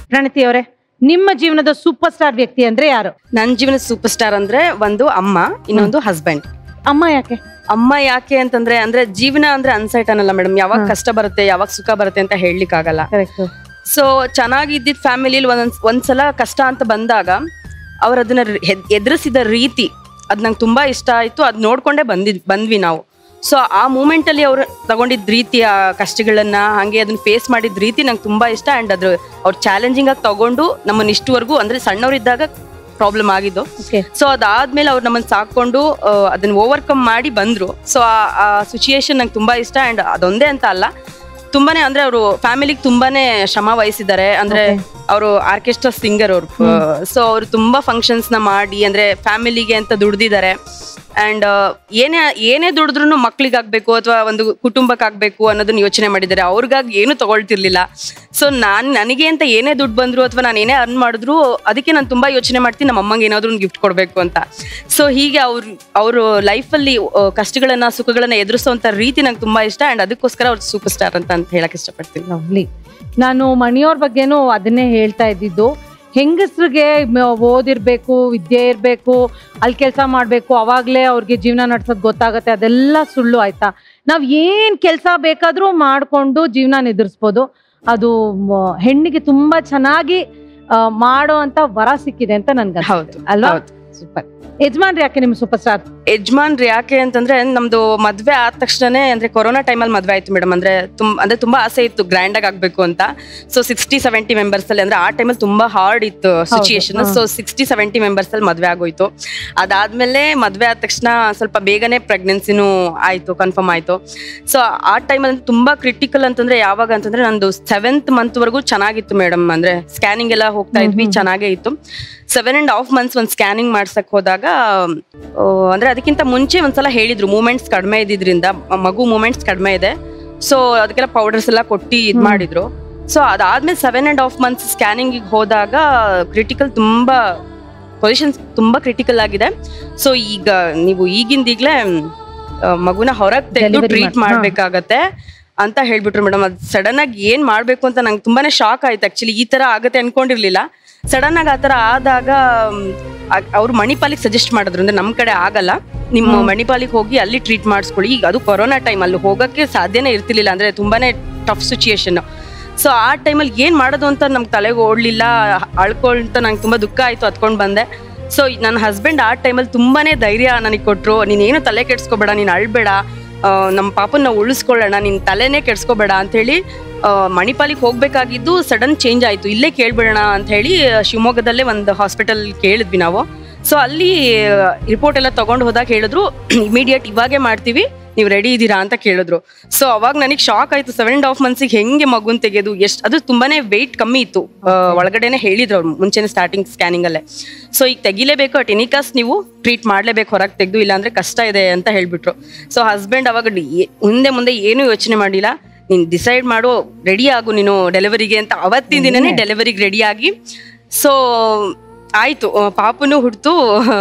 ಪ್ರಣತಿ ಅವರೇ ನಿಮ್ಮ ಜೀವನದ ಸೂಪರ್ ಸ್ಟಾರ್ ವ್ಯಕ್ತಿ ಅಂದ್ರೆ ಯಾರು ನನ್ನ ಜೀವನದ ಸೂಪರ್ ಸ್ಟಾರ್ ಅಂದ್ರೆ ಒಂದು ಅಮ್ಮ ಇನ್ನೊಂದು ಹಸ್ಬೆಂಡ್ ಅಮ್ಮ ಯಾಕೆ ಅಮ್ಮ ಯಾಕೆ ಅಂತಂದ್ರೆ ಅಂದ್ರೆ ಜೀವನ ಅಂದ್ರೆ ಅನ್ಸೈಟನ್ ಅಲ್ಲ ಮೇಡಮ್ ಯಾವಾಗ ಕಷ್ಟ ಬರುತ್ತೆ ಯಾವಾಗ ಸುಖ ಬರುತ್ತೆ ಅಂತ ಹೇಳಲಿಕ್ಕೆ ಆಗಲ್ಲ ಕರೆಕ್ಟ್ ಸೊ ಚೆನ್ನಾಗಿದ್ದಿದ್ ಫ್ಯಾಮಿಲಿಲಿ ಒಂದೊಂದ್ ಒಂದ್ಸಲ ಕಷ್ಟ ಅಂತ ಬಂದಾಗ ಅವ್ರು ಅದನ್ನ ಎದುರಿಸಿದ ರೀತಿ ಅದ್ ನಂಗೆ ತುಂಬಾ ಇಷ್ಟ ಆಯ್ತು ಅದ್ ನೋಡ್ಕೊಂಡೇ ಬಂದಿದ್ ಬಂದ್ವಿ ನಾವು ಸೊ ಆ ಮೂಮೆಂಟ್ ಅಲ್ಲಿ ಅವ್ರು ತಗೊಂಡಿದ್ ರೀತಿ ಆ ಕಷ್ಟಗಳನ್ನ ಹಂಗೆ ಅದನ್ನ ಫೇಸ್ ಮಾಡಿದ ರೀತಿ ನಂಗೆ ತುಂಬಾ ಇಷ್ಟ ಅಂಡ್ ಅದ್ರ ಅವ್ರು ಚಾಲೆಂಜಿಂಗ್ ಆಗಿ ತಗೊಂಡು ನಮ್ಮನ್ನ ಇಷ್ಟುವರೆಗೂ ಅಂದ್ರೆ ಸಣ್ಣವರಿದ್ದಾಗ ಪ್ರಾಬ್ಲಮ್ ಆಗಿದ್ದು ಓಕೆ ಸೊ ಅದಾದ್ಮೇಲೆ ಅವ್ರು ನಮ್ಮನ್ನ ಸಾಕೊಂಡು ಆ, ಅದನ್ನ ಓವರ್ಕಮ್ ಮಾಡಿ ಬಂದ್ರು ಸೊ ಆ ಸಿಚುಯೇಷನ್ ನಂಗೆ ತುಂಬಾ ಇಷ್ಟ ಅಂಡ್ ಅದೊಂದೇ ಅಂತ ಅಲ್ಲ ತುಂಬಾನೇ ಅಂದ್ರೆ ಅವರು ಫ್ಯಾಮಿಲಿಗೆ ತುಂಬಾನೇ ಶ್ರಮ ವಹಿಸಿದ್ದಾರೆ ಅಂದ್ರೆ ಅವರು ಆರ್ಕೆಸ್ಟ್ರಾ ಸಿಂಗರ್ ಅವರು ಸೊ ಅವರು ತುಂಬಾ ಫಂಕ್ಷನ್ಸ್ ನ ಮಾಡಿ ಅಂದ್ರೆ ಫ್ಯಾಮಿಲಿಗೆ ಅಂತ ದುಡ್ದಿದ್ದಾರೆ ಅಂಡ್ ಏನೇ ಏನೇ ದುಡಿದ್ರು ಮಕ್ಳಿಗಾಗ್ಬೇಕು ಅಥವಾ ಒಂದು ಕುಟುಂಬಕ್ಕಾಗ್ಬೇಕು ಅನ್ನೋದನ್ನ ಯೋಚನೆ ಮಾಡಿದ್ದಾರೆ ಅವ್ರಿಗಾಗಿ ಏನು ತಗೊಳ್ತಿರ್ಲಿಲ್ಲ ಸೊ ನಾನ್ ನನಗೆ ಅಂತ ಏನೇ ದುಡ್ಡು ಬಂದ್ರು ಅಥವಾ ನಾನು ಏನೇ ಅರ್ನ್ ಮಾಡಿದ್ರು ಅದಕ್ಕೆ ನಾನು ತುಂಬಾ ಯೋಚನೆ ಮಾಡ್ತೀನಿ ನಮ್ಮ ಅಮ್ಮಂಗೆ ಏನಾದ್ರು ಒಂದು ಗಿಫ್ಟ್ ಕೊಡ್ಬೇಕು ಅಂತ ಸೊ ಹೀಗೆ ಅವ್ರು ಅವರು ಲೈಫಲ್ಲಿ ಕಷ್ಟಗಳನ್ನ ಸುಖಗಳನ್ನ ಎದುರಿಸುವಂತ ರೀತಿ ನಂಗೆ ತುಂಬಾ ಇಷ್ಟ ಅಂಡ್ ಅದಕ್ಕೋಸ್ಕರ ಅವ್ರು ಸೂಪರ್ ಸ್ಟಾರ್ ಅಂತ ಅಂತ ಹೇಳಕ್ ಇಷ್ಟಪಡ್ತೀನಿ ಲವ್ಲಿ ನಾನು ಮಣಿಯವ್ರ ಬಗ್ಗೆನೂ ಅದನ್ನೇ ಹೇಳ್ತಾ ಇದ್ದಿದ್ದು ಹೆಂಗಸ್ರಿಗೆ ಮ- ಓದಿರ್ಬೇಕು ವಿದ್ಯೆ ಇರಬೇಕು ಅಲ್ಲಿ ಕೆಲಸ ಮಾಡಬೇಕು ಅವಾಗಲೇ ಅವ್ರಿಗೆ ಜೀವನ ನಡ್ಸೋದು ಗೊತ್ತಾಗತ್ತೆ ಅದೆಲ್ಲ ಸುಳ್ಳು ಆಯ್ತಾ ನಾವು ಏನು ಕೆಲಸ ಬೇಕಾದರೂ ಮಾಡಿಕೊಂಡು ಜೀವನ ಎದುರಿಸ್ಬೋದು ಅದು ಮ- ಹೆಣ್ಣಿಗೆ ತುಂಬಾ ಚೆನ್ನಾಗಿ ಆ, ಮಾಡೋ ಅಂತ ವರ ಸಿಕ್ಕಿದೆ ಅಂತ ನನ್ಗೆ ಹೌದು ಅಲ್ವಾ ಹೌದು. ಸೂಪರ್ ಯಜಮಾನ್ರಿ ಯಾಕೆ ನಿಮ್ ಸೂಪರ್ ಸ್ಟಾರ್ ಯಜಮಾನ್ರು ಯಾಕೆ ಅಂತಂದ್ರೆ ನಮ್ದು ಮದ್ವೆ ಆದ ತಕ್ಷಣನೇ ಅಂದ್ರೆ ಕೊರೋನಾ ಟೈಮಲ್ಲಿ ಮದ್ವೆ ಆಯ್ತು ಮೇಡಮ್ ಅಂದ್ರೆ ತುಂಬ ಅಂದ್ರೆ ತುಂಬಾ ಆಸೆ ಇತ್ತು ಗ್ರ್ಯಾಂಡ್ ಆಗಿ ಆಗ್ಬೇಕು ಅಂತ ಸೊ ಸಿಕ್ಸ್ಟಿ ಸೆವೆಂಟಿ ಮೆಂಬರ್ಸ್ ಅಲ್ಲಿ ಅಂದ್ರೆ ಆ ಟೈಮಲ್ಲಿ ತುಂಬಾ ಹಾರ್ಡ್ ಇತ್ತು situation so sixty seventy members ಅಲ್ಲಿ ಮದ್ವೆ ಆಗೋಯ್ತು ಅದಾದ್ಮೇಲೆ ಮದ್ವೆ ಆದ ತಕ್ಷಣ ಸ್ವಲ್ಪ ಬೇಗನೆ ಪ್ರೆಗ್ನೆನ್ಸಿನೂ ಆಯ್ತು ಕನ್ಫರ್ಮ್ ಆಯ್ತು ಸೊ ಆ ಟೈಮಲ್ಲಿ ತುಂಬಾ ಕ್ರಿಟಿಕಲ್ ಅಂತಂದ್ರೆ ಯಾವಾಗ ಅಂತಂದ್ರೆ ನಂದು ಸೆವೆಂತ್ ಮಂತ್ ವರೆಗೂ ಚೆನ್ನಾಗಿತ್ತು ಮೇಡಮ್ ಅಂದ್ರೆ ಸ್ಕ್ಯಾನಿಂಗ್ ಎಲ್ಲ ಹೋಗ್ತಾ ಇದ್ವಿ ಚೆನ್ನಾಗೇ ಇತ್ತು ಸೆವೆನ್ ಅಂಡ್ ಹಾಫ್ ಮಂತ್ಸ್ ಒಂದು ಸ್ಕ್ಯಾನಿಂಗ್ ಮಾಡ್ಸಕ್ ಹೋದಾಗ ಆ, ಅಂದ್ರೆ ಅದಕ್ಕಿಂತ ಮುಂಚೆ ಒಂದ್ಸಲ ಹೇಳಿದ್ರು ಮೂಮೆಂಟ್ಸ್ ಕಡಿಮೆ ಇದ್ದಿದ್ರಿಂದ ಮ- ಮಗು ಮೂಮೆಂಟ್ಸ್ ಕಡಿಮೆ ಇದೆ ಸೊ ಅದಕ್ಕೆಲ್ಲ ಪೌಡರ್ಸ್ ಎಲ್ಲ ಕೊಟ್ಟು ಇದ್ ಮಾಡಿದ್ರು ಸೊ ಅದಾದ್ಮೇಲೆ seven and half months scanning ಹೋದಾಗ ಕ್ರಿಟಿಕಲ್ ತುಂಬಾ ಪೊಸಿಷನ್ ತುಂಬಾ ಕ್ರಿಟಿಕಲ್ ಆಗಿದೆ ಸೊ ಈಗ ನೀವು ಈಗಿಂದೀಗ್ಲೇ ಆ, ಮಗುನ ಹೊರಗೆ ತೆಗೆದು Delivery ಟ್ರೀಟ್ ಮಾಡ್- ಹಾ. ಮಾಡ್ಬೇಕಾಗತ್ತೆ ಅಂತ ಹೇಳ್ಬಿಟ್ರು ಮೇಡಮ್ ಅದು ಸಡನ್ ಆಗಿ ಏನ್ ಮಾಡ್ಬೇಕು ಅಂತ ನಂಗೆ ತುಂಬಾನೇ ಶಾಕ್ ಆಯ್ತು ಆಕ್ಚುಲಿ ಈ ತರ ಆಗತ್ತೆ ಅನ್ಕೊಂಡಿರ್ಲಿಲ್ಲ ಸಡನ್ ಆಗಿ ಆತರ ಆದಾಗ ಅವ್ರು ಮಣಿಪಾಲಿಗೆ ಸಜೆಸ್ಟ್ ಮಾಡಿದ್ರು ಅಂದ್ರೆ ನಮ್ ಕಡೆ ಆಗಲ್ಲ ನಿಮ್ಮ ಮಣಿಪಾಲಿಗೆ ಹೋಗಿ ಅಲ್ಲಿ ಟ್ರೀಟ್ ಮಾಡಿಸ್ಕೊಳ್ಳಿ ಈಗ ಅದು ಕೊರೋನಾ ಟೈಮ್ ಅಲ್ಲಿ ಹೋಗಕ್ಕೆ ಸಾಧ್ಯನೇ ಇರ್ತಿರ್ಲಿಲ್ಲ ಅಂದ್ರೆ ತುಂಬಾನೇ ಟಫ್ ಸಿಚುಯೇಷನ್ ಸೊ ಆ ಟೈಮಲ್ಲಿ ಏನ್ ಮಾಡೋದು ಅಂತ ನಮ್ಗೆ ತಲೆಗೆ ಓಡ್ಲಿಲ್ಲ ಅಳ್ಕೊಳ್ತ ನಂಗೆ ತುಂಬಾ ದುಃಖ ಆಯ್ತು ಹತ್ಕೊಂಡ್ ಬಂದೆ ಸೊ ನನ್ನ ಹಸ್ಬೆಂಡ್ ಆ ಟೈಮಲ್ಲಿ ತುಂಬಾನೇ ಧೈರ್ಯ ನನಗೆ ಕೊಟ್ರು ನೀನೇನು ತಲೆ ಕೆಡ್ಸ್ಕೊಬೇಡ ನೀನು ಅಳ್ಬೇಡ ಆ, ನಮ್ಮ ಪಾಪನ್ನ ಉಳಿಸ್ಕೊಳ್ಳೋಣ ನಿನ್ ತಲೆನೇ ಕೆಡ್ಸ್ಕೊಬೇಡ ಅಂತ ಹೇಳಿ ಮಣಿಪಾಲಿಗೆ ಹೋಗ್ಬೇಕಾಗಿದ್ದು ಸಡನ್ ಚೇಂಜ್ ಆಯ್ತು ಇಲ್ಲೇ ಕೇಳ್ಬಿಡೋಣ ಅಂತ ಹೇಳಿ ಆ, ಶಿವಮೊಗ್ಗದಲ್ಲೇ ಒಂದು ಹಾಸ್ಪಿಟಲ್ ಕೇಳಿದ್ವಿ ನಾವು ಸೊ ಅಲ್ಲಿ ರಿಪೋರ್ಟ್ ಎಲ್ಲ ತಗೊಂಡು ಹೋದಾಗ ಹೇಳಿದ್ರು ಇಮಿಡಿಯೇಟ್ ಇವಾಗೆ ಮಾಡ್ತೀವಿ ನೀವು ರೆಡಿ ಇದ್ದೀರಾ ಅಂತ ಕೇಳಿದ್ರು ಸೊ ಅವಾಗ ನನಗೆ ಶಾಕ್ ಆಯ್ತು ಸೆವೆನ್ ಅಂಡ್ ಹಾಫ್ ಮಂತ್ಸಿಗೆ ಹೆಂಗೆ ಮಗುನ್ ತೆಗೆದು ಎಷ್ಟು ಅದು ತುಂಬಾನೇ ವೆಯ್ಟ್ ಕಮ್ಮಿ ಇತ್ತು ಆ, ಒಳಗಡೆನೆ ಹೇಳಿದ್ರು ಅವ್ರು ಮುಂಚೆನೆ ಸ್ಟಾರ್ಟಿಂಗ್ ಸ್ಕ್ಯಾನಿಂಗ್ ಅಲ್ಲೇ ಸೊ ಈಗ ತೆಗಿಲೇಬೇಕು ಅಟ್ ಎನಿ ಕಾಸ್ಟ್ ನೀವು ಟ್ರೀಟ್ ಮಾಡ್ಲೇಬೇಕು ಹೊರಗೆ ತೆಗೆದು ಇಲ್ಲಾಂದ್ರೆ ಕಷ್ಟ ಇದೆ ಅಂತ ಹೇಳ್ಬಿಟ್ರು ಸೊ ಹಸ್ಬೆಂಡ್ ಅವಾಗ ಡಿ- ಏ- ಮುಂದೆ ಮುಂದೆ ಏನೂ ಯೋಚನೆ ಮಾಡಿಲ್ಲ ನೀನ್ ಡಿಸೈಡ್ ಮಾಡು ರೆಡಿ ಆಗು ನೀನು ಡೆಲಿವರಿಗೆ ಅಂತ ಅವತ್ತಿನ ದಿನನೇ ಡೆಲಿವರಿಗೆ ರೆಡಿ ಆಗಿ ಸೊ ಆಯ್ತು ಆ, ಪಾಪುನು ಹುಡ್ತು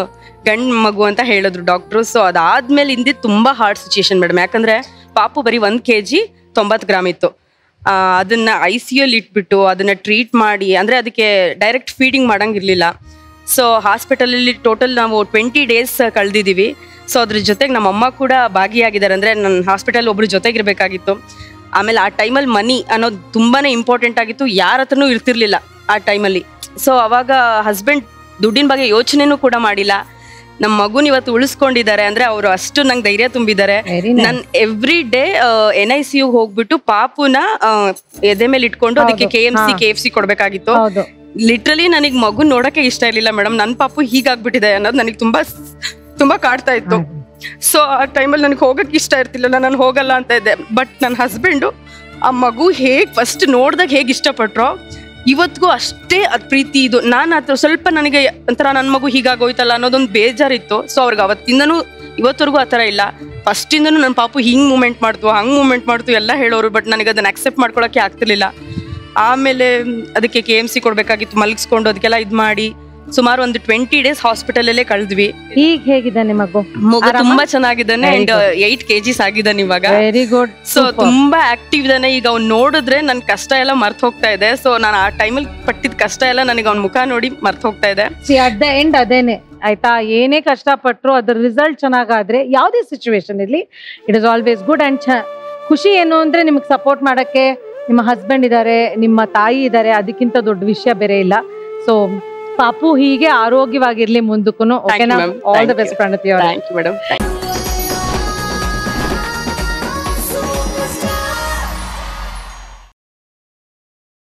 ಗಂಡ್ ಮಗು ಅಂತ ಹೇಳಿದ್ರು ಡಾಕ್ಟ್ರು ಸೊ ಅದಾದ್ಮೇಲೆ ಹಿಂದಿದ್ದು ತುಂಬಾ ಹಾರ್ಡ್ ಸಿಚುಯೇಷನ್ ಮೇಡಮ್ ಯಾಕಂದ್ರೆ ಪಾಪು ಬರೀ ಒಂದ್ ಕೆ ಜಿ ತೊಂಬತ್ತು ಗ್ರಾಮ್ ಇತ್ತು ಆ, ಅದನ್ನ ಐ ಸಿ ಯುಲಿ ಇಟ್ಬಿಟ್ಟು ಅದನ್ನ ಟ್ರೀಟ್ ಮಾಡಿ ಅಂದ್ರೆ ಅದಕ್ಕೆ ಡೈರೆಕ್ಟ್ ಫೀಡಿಂಗ್ ಮಾಡಂಗಿರ್ಲಿಲ್ಲ ಸೊ ಹಾಸ್ಪಿಟಲಲ್ಲಿ ಟೋಟಲ್ ನಾವು ಟ್ವೆಂಟಿ ಡೇಸ್ ಕಳೆದಿದ್ದೀವಿ ಸೊ ಅದ್ರ ಜೊತೆಗೆ ನಮ್ಮ ಅಮ್ಮ ಕೂಡ ಭಾಗಿಯಾಗಿದ್ದಾರೆ ಅಂದ್ರೆ ನನ್ನ ಹಾಸ್ಪಿಟಲ್ ಒಬ್ರು ಜೊತೆಗಿರ್ಬೇಕಾಗಿತ್ತು ಆಮೇಲೆ ಆ ಟೈಮಲ್ಲಿ ಮನಿ ಅನ್ನೋದು ತುಂಬಾನೇ ಇಂಪಾರ್ಟೆಂಟ್ ಆಗಿತ್ತು ಯಾರ ಹತ್ರನೂ ಇರ್ತಿರ್ಲಿಲ್ಲ ಆ ಟೈಮಲ್ಲಿ ಸೊ ಅವಾಗ ಹಸ್ಬೆಂಡ್ ದುಡ್ಡಿನ ಬಗ್ಗೆ ಯೋಚನೆನೂ ಕೂಡ ಮಾಡಿಲ್ಲ ನಮ್ಮ ಮಗುನ ಇವತ್ತು ಉಳಿಸ್ಕೊಂಡಿದ್ದಾರೆ ಅಂದ್ರೆ ಅವರು ಅಷ್ಟು ನಂಗೆ ಧೈರ್ಯ ತುಂಬಿದ್ದಾರೆ Very ನನ್ every day N I C U ಹೋಗ್ಬಿಟ್ಟು ಪಾಪುನ ಆ, ಎದೆ ಮೇಲೆ ಇಟ್ಕೊಂಡು ಅದಕ್ಕೆ ಹೌದು. ಕೆ ಎಂ ಸಿ ಹಾ. ಕೆ ಎಫ್ ಸಿ ಕೊಡ್ಬೇಕಾಗಿತ್ತು ಹೌದು ಲಿಟ್ರಲಿ ನನಗೆ ಮಗು ನೋಡಕ್ಕೆ ಇಷ್ಟ ಇರ್ಲಿಲ್ಲ ಮೇಡಮ್ ನನ್ನ ಪಾಪು ಹೀಗಾಗ್ಬಿಟ್ಟಿದೆ ಅನ್ನೋದು ನನಗೆ ತುಂಬಾ ತುಂಬಾ ಕಾಡ್ತಾ ಇತ್ತು ಸೊ ಆ ಟೈಮಲ್ಲಿ ನನಗೆ ಹೋಗಕ್ಕೆ ಇಷ್ಟ ಇರ್ತಿಲ್ಲ ನಾನು ಹೋಗಲ್ಲ ಅಂತ ಇದ್ದೆ ಬಟ್ ನನ್ನ ಹಸ್ಬೆಂಡು ಆ ಮಗು ಹೇಗ್ ಫಸ್ಟ್ ನೋಡ್ದಾಗ ಹೇಗೆ ಇಷ್ಟಪಟ್ರೋ ಇವತ್ತಿಗೂ ಅಷ್ಟೇ ಅದ್ ಪ್ರೀತಿ ಇದು ನಾನು ಹತ್ರ ಸ್ವಲ್ಪ ನನಗೆ ಒಂಥರ ನನ್ನ ಮಗು ಹೀಗಾಗೋಯ್ತಲ್ಲ ಅನ್ನೋದೊಂದು ಬೇಜಾರಿತ್ತು ಸೊ ಅವ್ರಿಗೆ ಅವತ್ತಿಂದನೂ ಇವತ್ತವರೆಗೂ ಆ ಥರ ಇಲ್ಲ ಫಸ್ಟಿಂದನೂ ನನ್ನ ಪಾಪು ಹಿಂಗ್ ಮೂಮೆಂಟ್ ಮಾಡ್ತು ಹಂಗ್ ಮೂಮೆಂಟ್ ಮಾಡ್ತು ಎಲ್ಲ ಹೇಳೋರು ಬಟ್ ನನಗೆ ಅದನ್ನ ಅಕ್ಸೆಪ್ಟ್ ಮಾಡ್ಕೊಳಕ್ಕೆ ಆಗ್ತಿರ್ಲಿಲ್ಲ ಆಮೇಲೆ ಮ್, ಅದಕ್ಕೆ ಕೆ ಎಮ್ ಸಿ ಕೊಡ್ಬೇಕಾಗಿತ್ತು ಮಲಗಿಸ್ಕೊಂಡು ಅದಕ್ಕೆಲ್ಲ ಇದು ಮಾಡಿ ಸುಮಾರು ಒಂದು ಟ್ವೆಂಟಿ ಡೇಸ್ ಹಾಸ್ಪಿಟಲ್ ಅಲ್ಲೇ ಕಳೆದ್ವಿ ಈಗ ಹೇಗಿದ್ದಾನೆ ಮಗು ಮಗು ಆರಾಮ? ತುಂಬಾ ಚೆನ್ನಾಗಿದ್ದಾನೆ Very ಅಂಡ್ ಏಟ್ ಕೆಜಿಸ್ ಆಗಿದ್ದಾನೆ ಇವಾಗ ವೆರಿ ಗುಡ್ ಸೊ ತುಂಬಾ ಆಕ್ಟಿವ್ ಇದಾನೆ ಈಗ ಅವ್ನು ನೋಡಿದ್ರೆ ನನ್ ಕಷ್ಟ ಎಲ್ಲ ಮರ್ತ್ ಹೋಗ್ತಾ ಇದೆ ಸೊ ನಾನು ಆ ಟೈಮಲ್ಲಿ ಪಟ್ಟಿದ ಕಷ್ಟ ಎಲ್ಲ ನನಗೆ ಅವ್ನ ಮುಖ ನೋಡಿ ಮರ್ತ್ ಹೋಗ್ತಾ ಇದೆ ಸಿ ಅಟ್ ದ ಎಂಡ್ ಅದೇನೆ ಆಯ್ತಾ ಏನೇ ಕಷ್ಟಪಟ್ರು ಅದ್ರ ರಿಸಲ್ಟ್ ಚೆನ್ನಾಗಾದ್ರೆ ಯಾವುದೇ ಸಿಚುವೇಶನ್ ಇರಲಿ it is always good and ಚ ಖುಷಿ ಏನು ಅಂದ್ರೆ ನಿಮಗೆ ಸಪೋರ್ಟ್ ಮಾಡಕ್ಕೆ ನಿಮ್ಮ ಹಸ್ಬೆಂಡ್ ಇದ್ದಾರೆ ನಿಮ್ಮ ತಾಯಿ ಇದ್ದಾರೆ ಅದಕ್ಕಿಂತ ದೊಡ್ಡ ವಿಷಯ ಬೇರೆ ಇಲ್ಲ ಸೊ ಪಾಪು ಹೀಗೆ ಆರೋಗ್ಯವಾಗಿರ್ಲಿ ಮುಂದಕ್ಕೂ ಓಕೆನಾ ma'am. All Thank the best Pranathi ಅವರೇ ಥ್ಯಾಂಕ್ ಯು ಮೇಡಮ್